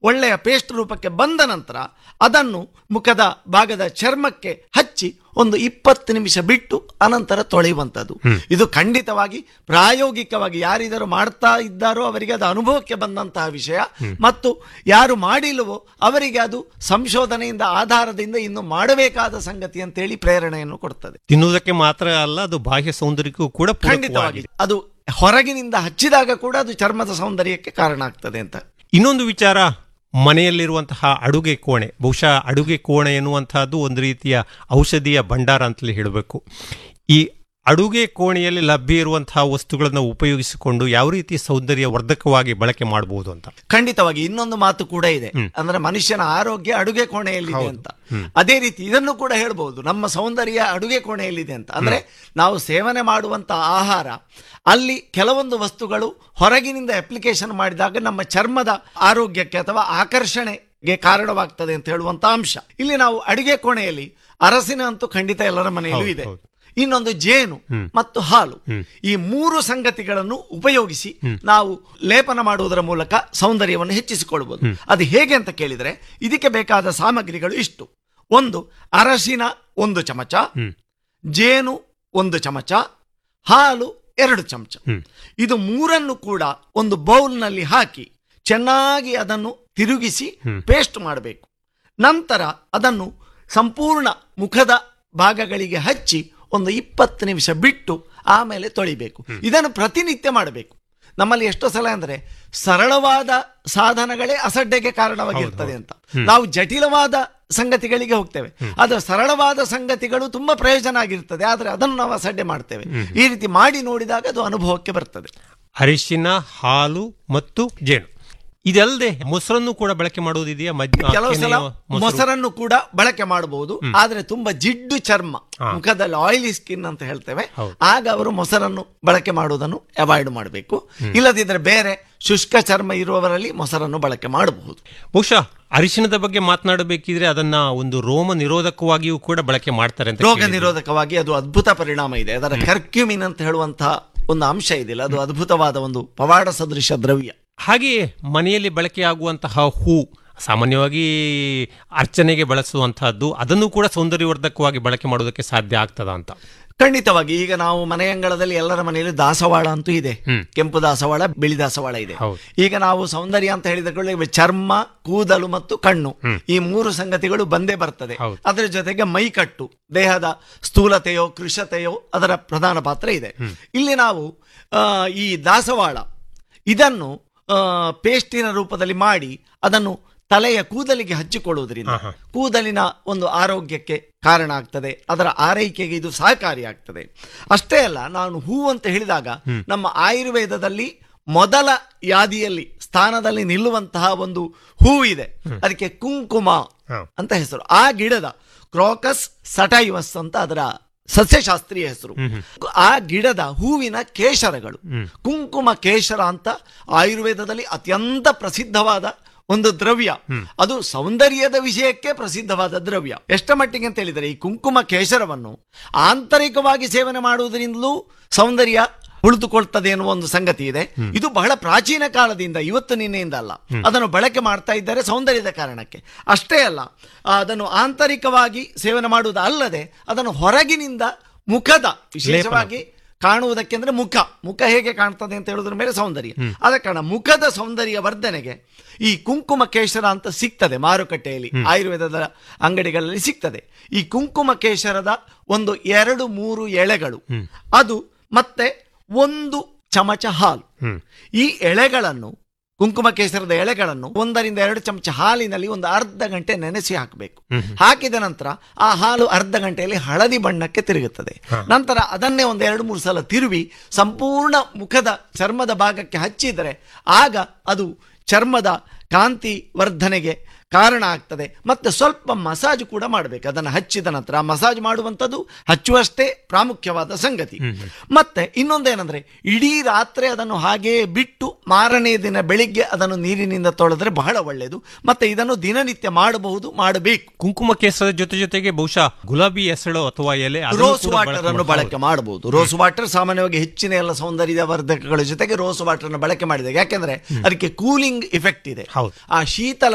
ಒಳ್ಳೆಯ ಪೇಸ್ಟ್ ರೂಪಕ್ಕೆ ಬಂದ ನಂತರ ಅದನ್ನು ಮುಖದ ಭಾಗದ ಚರ್ಮಕ್ಕೆ ಹಚ್ಚಿ ಒಂದು ಇಪ್ಪತ್ತು ನಿಮಿಷ ಬಿಟ್ಟು ಅನಂತರ ತೊಳೆಯುವಂಥದ್ದು ಇದು ಖಂಡಿತವಾಗಿ ಪ್ರಾಯೋಗಿಕವಾಗಿ ಯಾರಿದರೂ ಮಾಡ್ತಾ ಇದ್ದಾರೋ ಅವರಿಗೆ ಅದು ಅನುಭವಕ್ಕೆ ಬಂದಂತಹ ವಿಷಯ ಮತ್ತು ಯಾರು ಮಾಡಿಲ್ಲವೋ ಅವರಿಗೆ ಅದು ಸಂಶೋಧನೆಯಿಂದ ಆಧಾರದಿಂದ ಇನ್ನು ಮಾಡಬೇಕಾದ ಸಂಗತಿ ಅಂತೇಳಿ ಪ್ರೇರಣೆಯನ್ನು ಕೊಡ್ತದೆ ತಿನ್ನುವುದಕ್ಕೆ ಮಾತ್ರ ಅಲ್ಲ ಅದು ಬಾಹ್ಯ ಸೌಂದರ್ಯಕ್ಕೂ ಕೂಡ ಖಂಡಿತವಾಗಿ ಪೂರಕವಾಗಿದೆ ಅದು ಹೊರಗಿನಿಂದ ಹಚ್ಚಿದಾಗ ಕೂಡ ಅದು ಚರ್ಮದ ಸೌಂದರ್ಯಕ್ಕೆ ಕಾರಣ ಆಗ್ತದೆ ಅಂತ ಇನ್ನೊಂದು ವಿಚಾರ ಮನೆಯಲ್ಲಿರುವಂತಹ ಅಡುಗೆ ಕೋಣೆ ಬಹುಶಃ ಅಡುಗೆ ಕೋಣೆ ಎನ್ನುವಂತಹದ್ದು ಒಂದು ರೀತಿಯ ಔಷಧಿಯ ಭಂಡಾರ ಅಂತಲೇ ಹೇಳಬೇಕು ಈ ಅಡುಗೆ ಕೋಣೆಯಲ್ಲಿ ಲಭ್ಯ ಇರುವಂತಹ ವಸ್ತುಗಳನ್ನು ಉಪಯೋಗಿಸಿಕೊಂಡು ಯಾವ ರೀತಿ ಸೌಂದರ್ಯ ವರ್ಧಕವಾಗಿ ಬಳಕೆ ಮಾಡಬಹುದು ಅಂತ ಖಂಡಿತವಾಗಿ ಇನ್ನೊಂದು ಮಾತು ಕೂಡ ಇದೆ ಅಂದ್ರೆ ಮನುಷ್ಯನ ಆರೋಗ್ಯ ಅಡುಗೆ ಕೋಣೆಯಲ್ಲಿದೆ ಅಂತ ಅದೇ ರೀತಿ ಇದನ್ನು ಕೂಡ ಹೇಳ್ಬಹುದು ನಮ್ಮ ಸೌಂದರ್ಯ ಅಡುಗೆ ಕೋಣೆಯಲ್ಲಿದೆ ಅಂತ ಅಂದ್ರೆ ನಾವು ಸೇವನೆ ಮಾಡುವಂತ ಆಹಾರ ಅಲ್ಲಿ ಕೆಲವೊಂದು ವಸ್ತುಗಳು ಹೊರಗಿನಿಂದ ಅಪ್ಲಿಕೇಶನ್ ಮಾಡಿದಾಗ ನಮ್ಮ ಚರ್ಮದ ಆರೋಗ್ಯಕ್ಕೆ ಅಥವಾ ಆಕರ್ಷಣೆಗೆ ಕಾರಣವಾಗ್ತದೆ ಅಂತ ಹೇಳುವಂತ ಅಂಶ ಇಲ್ಲಿ ನಾವು ಅಡುಗೆ ಕೋಣೆಯಲ್ಲಿ ಅರಸಿನ ಅಂತೂ ಖಂಡಿತ ಎಲ್ಲರ ಮನೆಯಲ್ಲೂ ಇದೆ ಇನ್ನೊಂದು ಜೇನು ಮತ್ತು ಹಾಲು ಈ ಮೂರು ಸಂಗತಿಗಳನ್ನು ಉಪಯೋಗಿಸಿ ನಾವು ಲೇಪನ ಮಾಡುವುದರ ಮೂಲಕ ಸೌಂದರ್ಯವನ್ನು ಹೆಚ್ಚಿಸಿಕೊಳ್ಬಹುದು ಅದು ಹೇಗೆ ಅಂತ ಕೇಳಿದ್ರೆ ಇದಕ್ಕೆ ಬೇಕಾದ ಸಾಮಗ್ರಿಗಳು ಇಷ್ಟು ಒಂದು ಅರಸಿನ ಒಂದು ಚಮಚ ಜೇನು ಒಂದು ಚಮಚ ಹಾಲು ಎರಡು ಚಮಚ ಇದು ಮೂರನ್ನು ಕೂಡ ಒಂದು ಬೌಲ್ನಲ್ಲಿ ಹಾಕಿ ಚೆನ್ನಾಗಿ ಅದನ್ನು ತಿರುಗಿಸಿ ಪೇಸ್ಟ್ ಮಾಡಬೇಕು ನಂತರ ಅದನ್ನು ಸಂಪೂರ್ಣ ಮುಖದ ಭಾಗಗಳಿಗೆ ಹಚ್ಚಿ ಒಂದು ಇಪ್ಪತ್ತು ನಿಮಿಷ ಬಿಟ್ಟು ಆಮೇಲೆ ತೊಳಿಬೇಕು ಇದನ್ನು ಪ್ರತಿನಿತ್ಯ ಮಾಡಬೇಕು ನಮ್ಮಲ್ಲಿ ಎಷ್ಟೋ ಸಲ ಅಂದ್ರೆ ಸರಳವಾದ ಸಾಧನಗಳೇ ಅಸಡ್ಡೆಗೆ ಕಾರಣವಾಗಿರ್ತದೆ ಅಂತ ನಾವು ಜಟಿಲವಾದ ಸಂಗತಿಗಳಿಗೆ ಹೋಗ್ತೇವೆ ಆದ್ರೆ ಸರಳವಾದ ಸಂಗತಿಗಳು ತುಂಬಾ ಪ್ರಯೋಜನ ಆಗಿರ್ತದೆ ಆದ್ರೆ ಅದನ್ನು ನಾವು ಅಸಡ್ಡೆ ಮಾಡ್ತೇವೆ ಈ ರೀತಿ ಮಾಡಿ ನೋಡಿದಾಗ ಅದು ಅನುಭವಕ್ಕೆ ಬರ್ತದೆ ಅರಿಶಿನ ಹಾಲು ಮತ್ತು ಜೇನು ಇದಲ್ಲದೆ ಮೊಸರನ್ನು ಕೂಡ ಬಳಕೆ ಮಾಡುವುದಿದೆಯಾ ಮದ್- ಕೆಲವು ಸಲ ಕೆನೆಯ ಮೊಸರು? ಮೊಸರನ್ನು ಕೂಡ ಬಳಕೆ ಮಾಡಬಹುದು ಆದ್ರೆ ತುಂಬಾ ಜಿಡ್ಡು ಚರ್ಮ ಮುಖದಲ್ಲಿ ಆಯಿಲಿ ಸ್ಕಿನ್ ಅಂತ ಹೇಳ್ತೇವೆ ಆಗ ಅವರು ಮೊಸರನ್ನು ಬಳಕೆ ಮಾಡುವುದನ್ನು ಅವಾಯ್ಡ್ ಮಾಡಬೇಕು ಇಲ್ಲದಿದ್ರೆ ಬೇರೆ ಶುಷ್ಕ ಚರ್ಮ ಇರುವವರಲ್ಲಿ ಮೊಸರನ್ನು ಬಳಕೆ ಮಾಡಬಹುದು ಬಹುಶಃ ಅರಿಶಿಣದ ಬಗ್ಗೆ ಮಾತನಾಡಬೇಕಿದ್ರೆ ಅದನ್ನ ಒಂದು ರೋಮ ನಿರೋಧಕವಾಗಿಯೂ ಕೂಡ ಬಳಕೆ ಮಾಡ್ತಾರೆ ಅಂತ ರೋಗ ಕೇಳಿದ್ದೀನಿ. ನಿರೋಧಕವಾಗಿ ಅದು ಅದ್ಭುತ ಪರಿಣಾಮ ಇದೆ ಅದರ ಕರ್ಕ್ಯೂಮಿನ್ ಅಂತ ಹೇಳುವಂತಹ ಒಂದು ಅಂಶ ಇದೆಯಲ್ಲ ಅದು ಅದ್ಭುತವಾದ ಒಂದು ಪವಾಡ ಸದೃಶ ದ್ರವ್ಯ ಹಾಗೆಯೇ ಮನೆಯಲ್ಲಿ ಬಳಕೆಯಾಗುವಂತಹ ಹೂ ಸಾಮಾನ್ಯವಾಗಿ ಅರ್ಚನೆಗೆ ಬಳಸುವಂತಹದ್ದು ಅದನ್ನು ಕೂಡ ಸೌಂದರ್ಯವರ್ಧಕವಾಗಿ ಬಳಕೆ ಮಾಡೋದಕ್ಕೆ ಸಾಧ್ಯ ಆಗ್ತದ ಅಂತ ಖಂಡಿತವಾಗಿ ಈಗ ನಾವು ಮನೆಯಂಗಳದಲ್ಲಿ ಎಲ್ಲರ ಮನೆಯಲ್ಲಿ ದಾಸವಾಳ ಅಂತೂ ಇದೆ ಹ್ಮ್. ಕೆಂಪು ದಾಸವಾಳ ಬಿಳಿ ದಾಸವಾಳ ಇದೆ ಹೌದು. ಈಗ ನಾವು ಸೌಂದರ್ಯ ಅಂತ ಹೇಳಿದ ಕೂಡಲೇ ಚರ್ಮ ಕೂದಲು ಮತ್ತು ಕಣ್ಣು ಈ ಮೂರು ಸಂಗತಿಗಳು ಬಂದೇ ಬರ್ತದೆ ಹೌದು. ಅದರ ಜೊತೆಗೆ ಮೈಕಟ್ಟು ದೇಹದ ಸ್ಥೂಲತೆಯೋ ಕೃಶತೆಯೋ ಅದರ ಪ್ರಧಾನ ಪಾತ್ರ ಇದೆ ಇಲ್ಲಿ ನಾವು ಆ, ಈ ದಾಸವಾಳ ಇದನ್ನು ಆ, ಪೇಸ್ಟಿನ ರೂಪದಲ್ಲಿ ಮಾಡಿ ಅದನ್ನು ತಲೆಯ ಕೂದಲಿಗೆ ಹಚ್ಚಿಕೊಳ್ಳುವುದರಿಂದ ಕೂದಲಿನ ಒಂದು ಆರೋಗ್ಯಕ್ಕೆ ಕಾರಣ ಆಗ್ತದೆ ಅದರ ಆರೈಕೆಗೆ ಇದು ಸಹಕಾರಿಯಾಗ್ತದೆ ಅಷ್ಟೇ ಅಲ್ಲ ನಾನು ಹೂ ಅಂತ ಹೇಳಿದಾಗ ನಮ್ಮ ಆಯುರ್ವೇದದಲ್ಲಿ ಮೊದಲ ಯಾದಿಯಲ್ಲಿ ಸ್ಥಾನದಲ್ಲಿ ನಿಲ್ಲುವಂತಹ ಒಂದು ಹೂ ಇದೆ ಅದಕ್ಕೆ ಕುಂಕುಮ ಹ. ಅಂತ ಹೆಸರು ಆ ಗಿಡದ ಕ್ರೋಕಸ್ ಸಟೈವಸ್ ಅಂತ ಅದರ ಸಸ್ಯಶಾಸ್ತ್ರೀಯ ಹೆಸರು ಆ ಗಿಡದ ಹೂವಿನ ಕೇಶರಗಳು ಕುಂಕುಮ ಕೇಶರ ಅಂತ ಆಯುರ್ವೇದದಲ್ಲಿ ಅತ್ಯಂತ ಪ್ರಸಿದ್ಧವಾದ ಒಂದು ದ್ರವ್ಯ ಅದು ಸೌಂದರ್ಯದ ವಿಷಯಕ್ಕೆ ಪ್ರಸಿದ್ಧವಾದ ದ್ರವ್ಯ ಎಷ್ಟ ಮಟ್ಟಿಗೆ ಅಂತ ಹೇಳಿದರೆ ಈ ಕುಂಕುಮ ಕೇಶರವನ್ನು ಆಂತರಿಕವಾಗಿ ಸೇವನೆ ಮಾಡುವುದರಿಂದಲೂ ಸೌಂದರ್ಯ ಉಳಿದುಕೊಳ್ತದೆ ಎನ್ನುವ ಒಂದು ಸಂಗತಿ ಇದೆ ಇದು ಬಹಳ ಪ್ರಾಚೀನ ಕಾಲದಿಂದ ಇವತ್ತು ನಿನ್ನೆಯಿಂದ ಅಲ್ಲ ಅದನ್ನು ಬಳಕೆ ಮಾಡ್ತಾ ಇದ್ದಾರೆ ಸೌಂದರ್ಯದ ಕಾರಣಕ್ಕೆ ಅಷ್ಟೇ ಅಲ್ಲ ಆ, ಅದನ್ನು ಆಂತರಿಕವಾಗಿ ಸೇವನೆ ಮಾಡುವುದು ಅಲ್ಲದೆ ಅದನ್ನು ಹೊರಗಿನಿಂದ ಮುಖದ ವಿಶೇಷವಾಗಿ ಕಾಣುವುದಕ್ಕೆ ಅಂದ್ರೆ ಮುಖ ಮುಖ ಹೇಗೆ ಕಾಣ್ತದೆ ಅಂತ ಹೇಳುವುದ್ರ ಮೇಲೆ ಸೌಂದರ್ಯ ಆದ ಕಾರಣ ಮುಖದ ಸೌಂದರ್ಯ ವರ್ಧನೆಗೆ ಈ ಕುಂಕುಮ ಕೇಶರ ಅಂತ ಸಿಗ್ತದೆ ಮಾರುಕಟ್ಟೆಯಲ್ಲಿ ಆಯುರ್ವೇದದ ಅಂಗಡಿಗಳಲ್ಲಿ ಸಿಗ್ತದೆ ಈ ಕುಂಕುಮ ಕೇಶರದ ಒಂದು ಎರಡು ಮೂರು ಎಳೆಗಳು ಅದು ಮತ್ತೆ ಒಂದು ಚಮಚ ಹಾಲು ಈ ಎಳೆಗಳನ್ನು ಕುಂಕುಮ ಕೇಸರದ ಎಳೆಗಳನ್ನು ಒಂದರಿಂದ ಎರಡು ಚಮಚ ಹಾಲಿನಲ್ಲಿ ಒಂದು ಅರ್ಧ ಗಂಟೆ ನೆನೆಸಿ ಹಾಕಬೇಕು ಹಾಕಿದ ನಂತರ ಆ ಹಾಲು ಅರ್ಧ ಗಂಟೆಯಲ್ಲಿ ಹಳದಿ ಬಣ್ಣಕ್ಕೆ ತಿರುಗುತ್ತದೆ ನಂತರ ಅದನ್ನೇ ಒಂದು ಎರಡು ಮೂರು ಸಲ ತಿರುವಿ ಸಂಪೂರ್ಣ ಮುಖದ ಚರ್ಮದ ಭಾಗಕ್ಕೆ ಹಚ್ಚಿದರೆ ಆಗ ಅದು ಚರ್ಮದ ಕಾಂತಿ ವರ್ಧನೆಗೆ ಕಾರಣ ಆಗ್ತದೆ ಮತ್ತೆ ಸ್ವಲ್ಪ ಮಸಾಜ್ ಕೂಡ ಮಾಡಬೇಕು ಅದನ್ನು ಹಚ್ಚಿದ ನಂತರ ಮಸಾಜ್ ಮಾಡುವಂಥದ್ದು ಹಚ್ಚುವಷ್ಟೇ ಪ್ರಾಮುಖ್ಯವಾದ ಸಂಗತಿ ಮತ್ತೆ ಇನ್ನೊಂದೇನೆಂದ್ರೆ ಇಡೀ ರಾತ್ರಿ ಅದನ್ನು ಹಾಗೆಯೇ ಬಿಟ್ಟು ಮಾರನೇ ದಿನ ಬೆಳಿಗ್ಗೆ ಅದನ್ನು ನೀರಿನಿಂದ ತೊಳೆದ್ರೆ ಬಹಳ ಒಳ್ಳೆಯದು ಮತ್ತೆ ಇದನ್ನು ದಿನನಿತ್ಯ ಮಾಡಬಹುದು ಮಾಡಬೇಕು ಕುಂಕುಮ ಕೇಸರದ ಜೊತೆ ಜೊತೆಗೆ ಬಹುಶಃ ಗುಲಾಬಿ ಹೆಸಳು ಅಥವಾ ಎಲೆ ಅದನ್ನು ರೋಸ್ ಕೂಡ ವಾಟರ್ ಅನ್ನು ಬಳಕೆ ಬಳಕೆ ಮಾಡಬಹುದು ರೋಸ್ ವಾಟರ್ ಸಾಮಾನ್ಯವಾಗಿ ಹೆಚ್ಚಿನ ಎಲ್ಲ ಸೌಂದರ್ಯ ವರ್ಧಕಗಳ ಜೊತೆಗೆ ರೋಸ್ ವಾಟರ್ ಅನ್ನು ಬಳಕೆ ಮಾಡಿದಾಗ ಯಾಕೆಂದ್ರೆ ಅದಕ್ಕೆ ಕೂಲಿಂಗ್ ಇಫೆಕ್ಟ್ ಇದೆ ಹೌದು. ಆ ಶೀತಲ